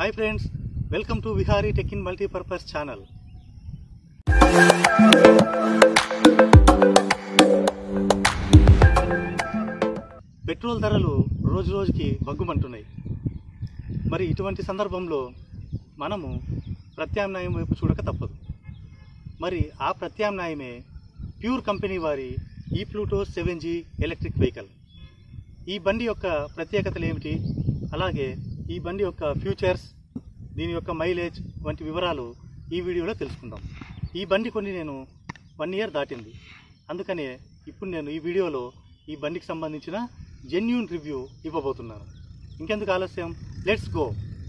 hi friends welcome to Vihari tech in multipurpose channel petrol ధరలు రోజు రోజుకి బగ్గుమంటున్నాయి మరి ఇటువంటి సందర్భంలో మనము ప్రత్యామ్నాయం వైపు చూడక తప్పదు మరి ఆ ప్రత్యామ్నాయమే ప్యూర్ కంపెనీ వారి ఈ Pluto seven G electric vehicle ఈ బండి యొక్క ప్రత్యేకతలు ఏమిటి అలాగే ఈ బండి యొక్క ఫ్యూచర్స్ దీని యొక్క మైలేజ్ వంటి వివరాలు ఈ వీడియోలో తెలుసుకుందాం ఈ బండి కొన్ని నేను వన్ ఇయర్ దాటింది అందుకనే ఇప్పుడు నేను ఈ వీడియోలో ఈ బండికి సంబంధించిన జెన్యున్ రివ్యూ ఇవ్వబోతున్నాను ఇంకెందుకు ఆలస్యం లెట్స్ గో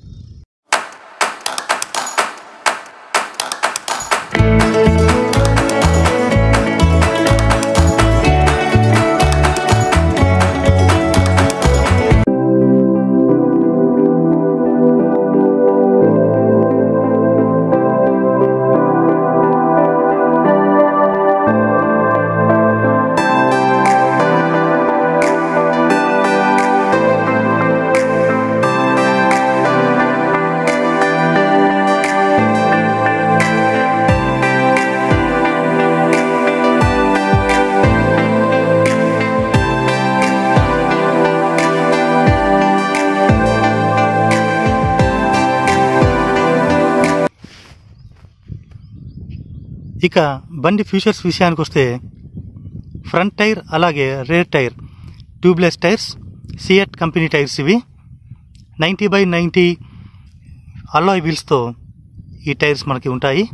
ఇక బండి ఫ్యూచర్స్ విషయానికి వస్తే ఫ్రంట్ టైర్ అలాగే rear tyre tubeless tyres CEAT company tyres ఇవి నైంటీ బై నైంటీ అల్లాయ్ వీల్స్తో ఈ టైర్స్ మనకి ఉంటాయి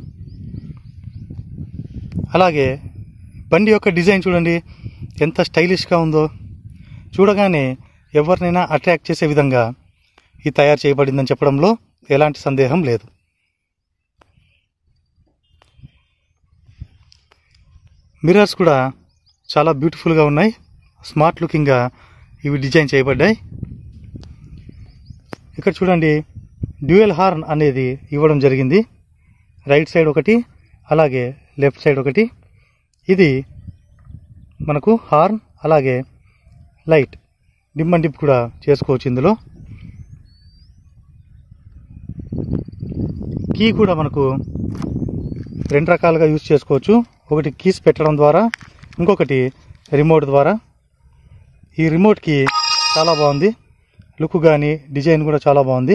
అలాగే బండి యొక్క డిజైన్ చూడండి ఎంత స్టైలిష్గా ఉందో చూడగానే ఎవరినైనా అట్రాక్ట్ చేసే విధంగా ఇది తయారు చేయబడిందని చెప్పడంలో ఎలాంటి సందేహం లేదు మిర్రర్స్ కూడా చాలా బ్యూటిఫుల్గా ఉన్నాయి స్మార్ట్ లుకింగ్గా ఇవి డిజైన్ చేయబడ్డాయి ఇక్కడ చూడండి డ్యూయల్ హార్న్ అనేది ఇవ్వడం జరిగింది రైట్ సైడ్ ఒకటి అలాగే లెఫ్ట్ సైడ్ ఒకటి ఇది మనకు హార్న్ అలాగే లైట్ డిమ్ అండ్ డిప్ కూడా చేసుకోవచ్చు ఇందులో కీ కూడా మనకు రెండు రకాలుగా యూజ్ చేసుకోవచ్చు ఒకటి కీస్ పెట్టడం ద్వారా ఇంకొకటి రిమోట్ ద్వారా ఈ రిమోట్కి చాలా బాగుంది లుక్ కానీ డిజైన్ కూడా చాలా బాగుంది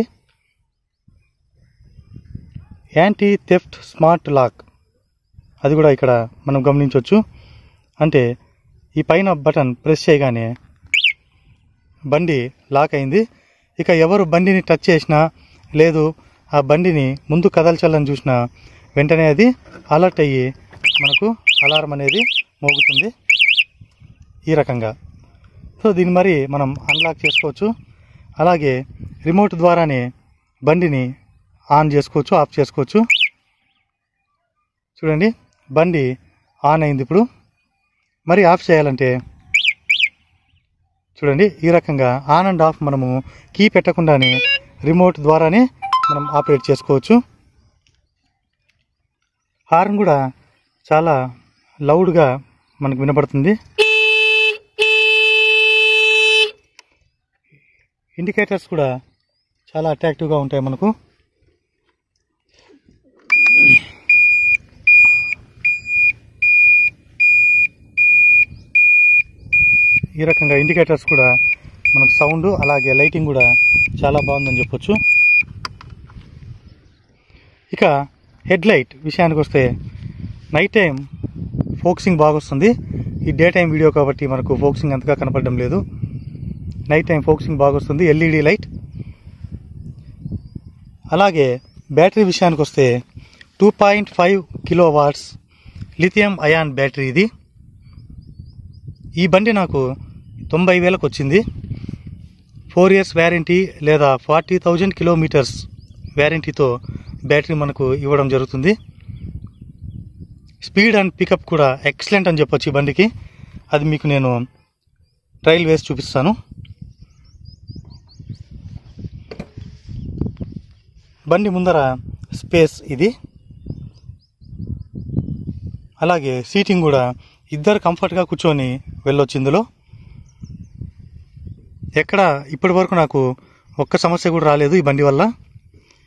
యాంటీ థెఫ్ట్ స్మార్ట్ లాక్ అది కూడా ఇక్కడ మనం గమనించవచ్చు అంటే ఈ పైన బటన్ ప్రెస్ చేయగానే బండి లాక్ అయింది ఇక ఎవరు బండిని టచ్ చేసినా లేదు ఆ బండిని ముందు కదల్చాలని చూసినా వెంటనే అది అలర్ట్ అయ్యి మనకు అలారం అనేది మోగుతుంది ఈ రకంగా సో దీన్ని మరి మనం అన్లాక్ చేసుకోవచ్చు అలాగే రిమోట్ ద్వారానే బండిని ఆన్ చేసుకోవచ్చు ఆఫ్ చేసుకోవచ్చు చూడండి బండి ఆన్ అయింది ఇప్పుడు మరి ఆఫ్ చేయాలంటే చూడండి ఈ రకంగా ఆన్ అండ్ ఆఫ్ మనము కీ పెట్టకుండానే రిమోట్ ద్వారానే మనం ఆపరేట్ చేసుకోవచ్చు హార్న్ కూడా చాలా లౌడ్గా మనకు వినపడుతుంది ఇండికేటర్స్ కూడా చాలా అట్రాక్టివ్గా ఉంటాయి మనకు ఈ రకంగా ఇండికేటర్స్ కూడా మనకు సౌండ్ అలాగే లైటింగ్ కూడా చాలా బాగుందని చెప్పొచ్చు ఇక హెడ్ లైట్ విషయానికి వస్తే నైట్ టైం ఫోక్సింగ్ బాగా వస్తుంది ఈ డే టైం వీడియో కాబట్టి మనకు ఫోక్సింగ్ అంతగా కనపడడం లేదు నైట్ టైం ఫోక్సింగ్ బాగా వస్తుంది ఎల్ఈడి లైట్ అలాగే బ్యాటరీ విషయానికి వస్తే two point five kilowatts lithium ion battery ఇది ఈ బండి నాకు తొంభై వేలకు వచ్చింది ఫోర్ ఇయర్స్ వ్యారంటీ లేదా ఫార్టీ థౌజండ్ కిలోమీటర్స్ వ్యారంటీతో బ్యాటరీ మనకు ఇవ్వడం జరుగుతుంది స్పీడ్ అండ్ పికప్ కూడా ఎక్సలెంట్ అని చెప్పొచ్చు ఈ బండికి అది మీకు నేను ట్రయల్ వేసి చూపిస్తాను బండి ముందర స్పేస్ ఇది అలాగే సీటింగ్ కూడా ఇద్దరు కంఫర్ట్గా కూర్చొని వెళ్ళొచ్చు ఇందులో ఎక్కడ ఇప్పటి వరకు నాకు ఒక్క సమస్య కూడా రాలేదు ఈ బండి వల్ల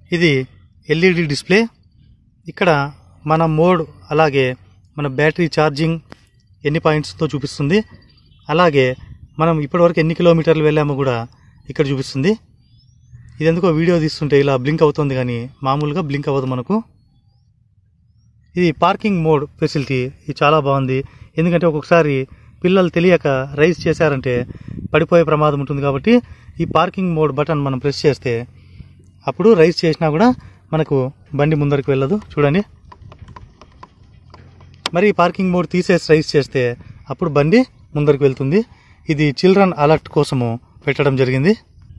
ఇది ఎల్ఈడి డిస్ప్లే ఇక్కడ మన మోడ్ అలాగే మన బ్యాటరీ ఛార్జింగ్ ఎన్ని పాయింట్స్తో చూపిస్తుంది అలాగే మనం ఇప్పటివరకు ఎన్ని కిలోమీటర్లు వెళ్ళామో కూడా ఇక్కడ చూపిస్తుంది ఇది ఎందుకో వీడియో తీస్తుంటే ఇలా బ్లింక్ అవుతుంది కానీ మామూలుగా బ్లింక్ అవ్వదు మనకు ఇది పార్కింగ్ మోడ్ ఫెసిలిటీ ఇది చాలా బాగుంది ఎందుకంటే ఒక్కొక్కసారి పిల్లలు తెలియక రైజ్ చేశారంటే పడిపోయే ప్రమాదం ఉంటుంది కాబట్టి ఈ పార్కింగ్ మోడ్ బటన్ మనం ప్రెస్ చేస్తే అప్పుడు రైజ్ చేసినా కూడా మనకు బండి ముందరికి వెళ్ళదు చూడండి మరి ఈ పార్కింగ్ మోడ్ తీసేసి రైజ్ చేస్తే అప్పుడు బండి ముందరికి వెళ్తుంది ఇది చిల్డ్రన్ అలర్ట్ కోసము పెట్టడం జరిగింది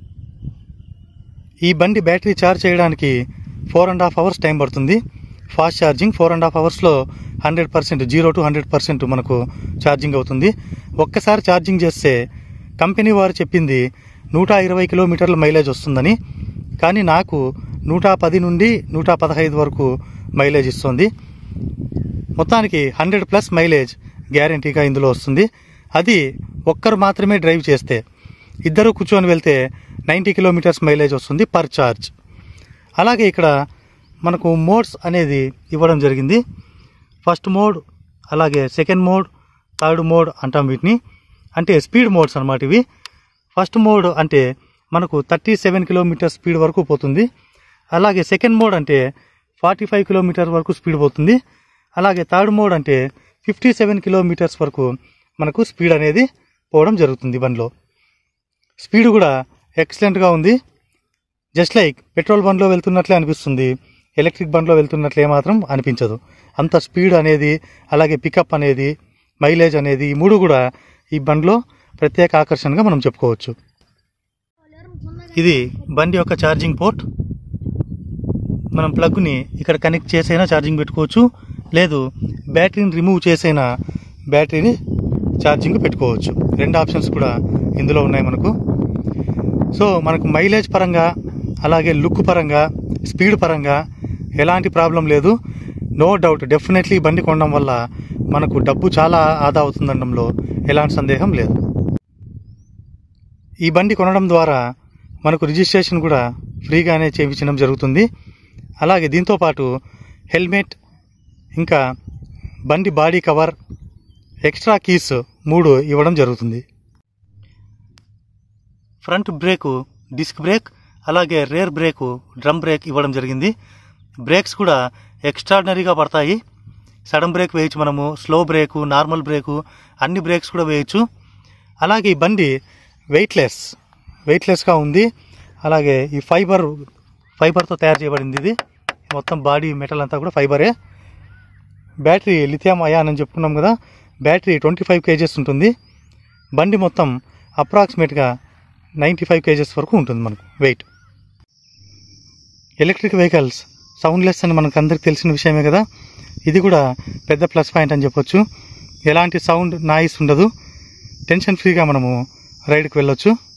ఈ బండి బ్యాటరీ ఛార్జ్ చేయడానికి four and half hours time పడుతుంది fast charging four and half అవర్స్లో hundred percent zero to hundred percent మనకు ఛార్జింగ్ అవుతుంది ఒక్కసారి ఛార్జింగ్ చేస్తే కంపెనీ వారు చెప్పింది నూట ఇరవై కిలోమీటర్ల మైలేజ్ వస్తుందని కానీ నాకు నూట పది నుండి నూట పదహైదు వరకు మైలేజ్ ఇస్తుంది మొత్తానికి హండ్రెడ్ ప్లస్ మైలేజ్ గ్యారంటీగా ఇందులో వస్తుంది అది ఒక్కరు మాత్రమే డ్రైవ్ చేస్తే ఇద్దరు కూర్చొని వెళ్తే నైంటీ కిలోమీటర్స్ మైలేజ్ వస్తుంది పర్ ఛార్జ్ అలాగే ఇక్కడ మనకు మోడ్స్ అనేది ఇవ్వడం జరిగింది ఫస్ట్ మోడ్ అలాగే సెకండ్ మోడ్ థర్డ్ మోడ్ అంటాం వీటిని అంటే స్పీడ్ మోడ్స్ అన్నమాట ఇవి ఫస్ట్ మోడ్ అంటే మనకు థర్టీ సెవెన్ కిలోమీటర్ స్పీడ్ వరకు పోతుంది అలాగే సెకండ్ మోడ్ అంటే ఫార్టీ ఫైవ్ కిలోమీటర్ వరకు స్పీడ్ పోతుంది అలాగే థర్డ్ మోడ్ అంటే ఫిఫ్టీ సెవెన్ కిలోమీటర్స్ వరకు మనకు స్పీడ్ అనేది పోవడం జరుగుతుంది బండిలో స్పీడ్ కూడా ఎక్సలెంట్గా ఉంది జస్ట్ లైక్ పెట్రోల్ బండ్లో వెళ్తున్నట్లే అనిపిస్తుంది ఎలక్ట్రిక్ బండ్లో వెళ్తున్నట్లే మాత్రం అనిపించదు అంత స్పీడ్ అనేది అలాగే పికప్ అనేది మైలేజ్ అనేది ఈ మూడు కూడా ఈ బండ్లో ప్రత్యేక ఆకర్షణగా మనం చెప్పుకోవచ్చు ఇది బండి యొక్క ఛార్జింగ్ పోర్ట్ మనం ప్లగ్ని ఇక్కడ కనెక్ట్ చేసైనా ఛార్జింగ్ పెట్టుకోవచ్చు లేదు బ్యాటరీని రిమూవ్ చేసైనా బ్యాటరీని ఛార్జింగ్ పెట్టుకోవచ్చు రెండు ఆప్షన్స్ కూడా ఇందులో ఉన్నాయి మనకు సో మనకు మైలేజ్ పరంగా అలాగే లుక్ పరంగా స్పీడ్ పరంగా ఎలాంటి ప్రాబ్లం లేదు నో డౌట్ డెఫినెట్లీ బండి కొనడం వల్ల మనకు డబ్బు చాలా ఆదా అవుతుందనడంలో ఎలాంటి సందేహం లేదు ఈ బండి కొనడం ద్వారా మనకు రిజిస్ట్రేషన్ కూడా ఫ్రీగానే చేయించడం జరుగుతుంది అలాగే దీంతోపాటు హెల్మెట్ ఇంకా బండి బాడీ కవర్ ఎక్స్ట్రా కీస్ మూడు ఇవ్వడం జరుగుతుంది ఫ్రంట్ బ్రేకు డిస్క్ బ్రేక్ అలాగే రేర్ బ్రేకు డ్రమ్ బ్రేక్ ఇవ్వడం జరిగింది బ్రేక్స్ కూడా ఎక్స్ట్రాడినరీగా పడతాయి సడన్ బ్రేక్ వేయచ్చు మనము స్లో బ్రేకు నార్మల్ బ్రేకు అన్ని బ్రేక్స్ కూడా వేయచ్చు అలాగే ఈ బండి వెయిట్లెస్ వెయిట్లెస్గా ఉంది అలాగే ఈ ఫైబర్ ఫైబర్తో తయారు చేయబడింది ఇది మొత్తం బాడీ మెటల్ అంతా కూడా ఫైబరే బ్యాటరీ లిథియం అయాన్ అని చెప్పుకున్నాం కదా బ్యాటరీ ట్వంటీ ఫైవ్ కేజెస్ ఉంటుంది బండి మొత్తం అప్రాక్సిమేట్గా నైంటీ ఫైవ్ కేజెస్ వరకు ఉంటుంది మనకు వెయిట్ ఎలక్ట్రిక్ వెహికల్స్ సౌండ్లెస్ అని మనకు అందరికి తెలిసిన విషయమే కదా ఇది కూడా పెద్ద ప్లస్ పాయింట్ అని చెప్పొచ్చు ఎలాంటి సౌండ్ నాయిస్ ఉండదు టెన్షన్ ఫ్రీగా మనము రైడ్కి వెళ్ళొచ్చు